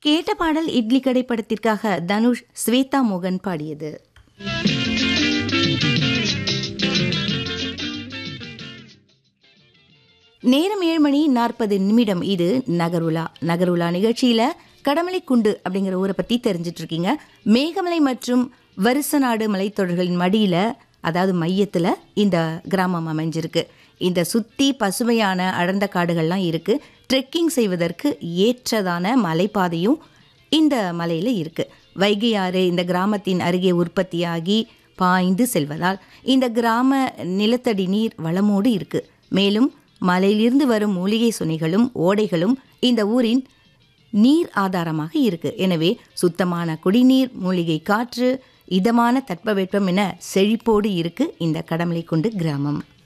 கேட்ட பாடல் இட்லி கடை படத்திற்காக தனுஷ் ஸ்வேதா மோகன் பாடியது நேரம் ஏழு மணி நாற்பது நிமிடம் இது நகருலா நகருலா நிகழ்ச்சியில கடமலைக்குண்டு அப்படிங்கிற ஊரை பத்தி தெரிஞ்சிட்டு இருக்கீங்க மேகமலை மற்றும் வருசநாடு மலைத்தொடர்களின் மடியில அதாவது மையத்துல இந்த கிராமம் அமைஞ்சிருக்கு இந்த சுத்தி பசுமையான அடர்ந்த காடுகள்லாம் இருக்கு ட்ரெக்கிங் செய்வதற்கு ஏற்றதான மலைப்பாதையும் இந்த மலையில இருக்கு வைகை ஆறு இந்த கிராமத்தின் அருகே உற்பத்தியாகி பாய்ந்து செல்வதால் இந்த கிராம நிலத்தடி நீர் வளமோடு இருக்கு மேலும் மலையிலிருந்து வரும் மூலிகை சுனைகளும் ஓடைகளும் இந்த ஊரின் நீர் ஆதாரமாக இருக்கு எனவே சுத்தமான குடிநீர் மூலிகை காற்று இதமான தட்பவெப்பம் என செழிப்போடு இருக்கு இந்த கடமலைக்குண்டு கிராமம்